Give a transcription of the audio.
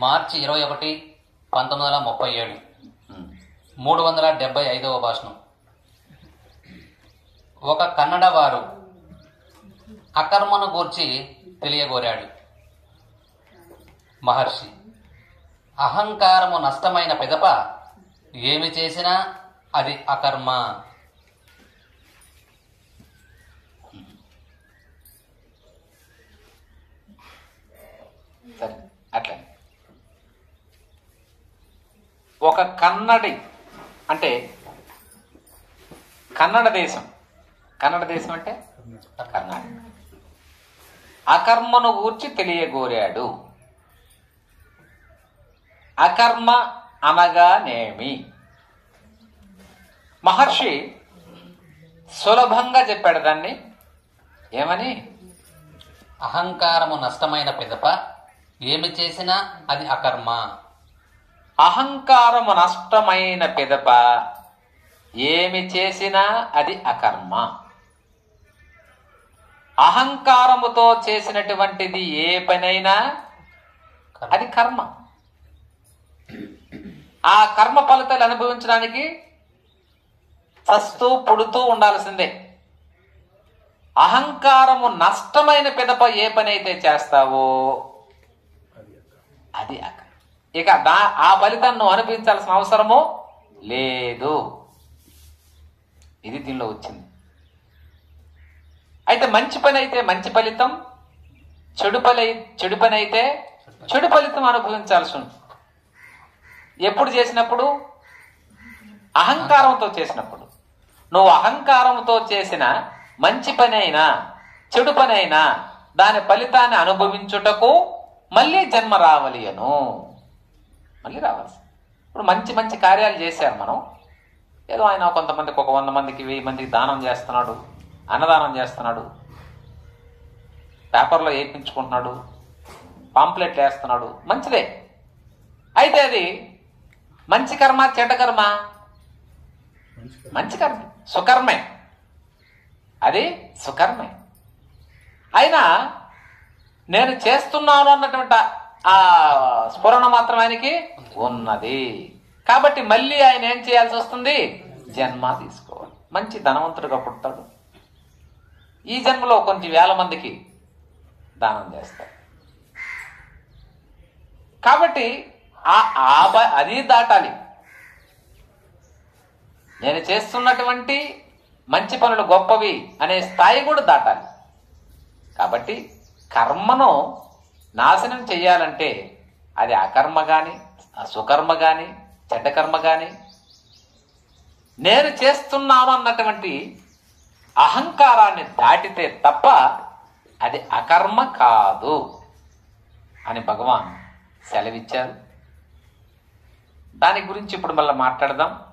మార్చి ఇరవై ఒకటి పంతొమ్మిది వందల ముప్పై ఏడు ఉమ్. మూడు వందల డెబ్బై ఐదవ భాషణం ఒక కన్నడ వారు అకర్మను గూర్చి తెలియగోరాడు మహర్షి అహంకారము నష్టమైన పిదప ఏమి చేసినా అది అకర్మ సరే అట్లా ఒక కన్నడి అంటే కన్నడ దేశం కన్నడ దేశం అంటే కర్ణాటక అకర్మను గూర్చి తెలియగోరాడు అకర్మ అనగానేమి మహర్షి సులభంగా చెప్పాడు దాన్ని ఏమని అహంకారము నష్టమైన పిదప ఏమి చేసినా అది అకర్మ అహంకారము నష్టమైన పిదప ఏమి చేసినా అది అకర్మ అహంకారముతో చేసినటువంటిది ఏ పనైనా అది కర్మ ఆ కర్మ ఫలితాలు అనుభవించడానికి చస్తూ పుడుతూ ఉండాల్సిందే అహంకారము నష్టమైన పిదప ఏ పని అయితే చేస్తావో అది అకర్మ ఇక దా ఆ ఫలితాన్ని నువ్వు అనుభవించాల్సిన అవసరము లేదు ఇది దీనిలో వచ్చింది అయితే మంచి పని అయితే మంచి ఫలితం చెడు పని చెడు పని అయితే చెడు ఫలితం అనుభవించాల్సి ఉంది ఎప్పుడు చేసినప్పుడు అహంకారంతో చేసినప్పుడు నువ్వు అహంకారంతో చేసిన మంచి పని అయినా చెడు పని అయినా దాని ఫలితాన్ని అనుభవించుటకు మళ్ళీ జన్మ రావాలి అను మళ్ళీ రావాల్సి ఇప్పుడు మంచి మంచి కార్యాలు చేశారు మనం ఏదో ఆయన కొంతమందికి ఒక వంద మందికి వెయ్యి మందికి దానం చేస్తున్నాడు అన్నదానం చేస్తున్నాడు పేపర్లో వేయించుకుంటున్నాడు పాంప్లెట్ వేస్తున్నాడు మంచిదే అయితే అది మంచి కర్మ చెడ్డ కర్మ మంచి కర్మ సుకర్మే అది సుకర్మే అయినా నేను చేస్తున్నాను అన్నటువంటి ఆ స్ఫురణ మాత్రం ఆయనకి ఉన్నది కాబట్టి మళ్ళీ ఆయన ఏం చేయాల్సి వస్తుంది జన్మ తీసుకోవాలి మంచి ధనవంతుడిగా పుడతాడు ఈ జన్మలో కొంచెం వేల మందికి దానం చేస్తాడు కాబట్టి ఆ ఆ బ- అది దాటాలి నేను చేస్తున్నటువంటి మంచి పనులు గొప్పవి అనే స్థాయి కూడా దాటాలి కాబట్టి కర్మను నాశనం చెయ్యాలంటే అది అకర్మ గాని సుకర్మ గాని చెడ్డ కర్మ గాని నేను చేస్తున్నాను అన్నటువంటి అహంకారాన్ని దాటితే తప్ప అది అకర్మ కాదు అని భగవాన్ సెలవిచ్చారు దాని గురించి ఇప్పుడు మళ్ళీ మాట్లాడదాం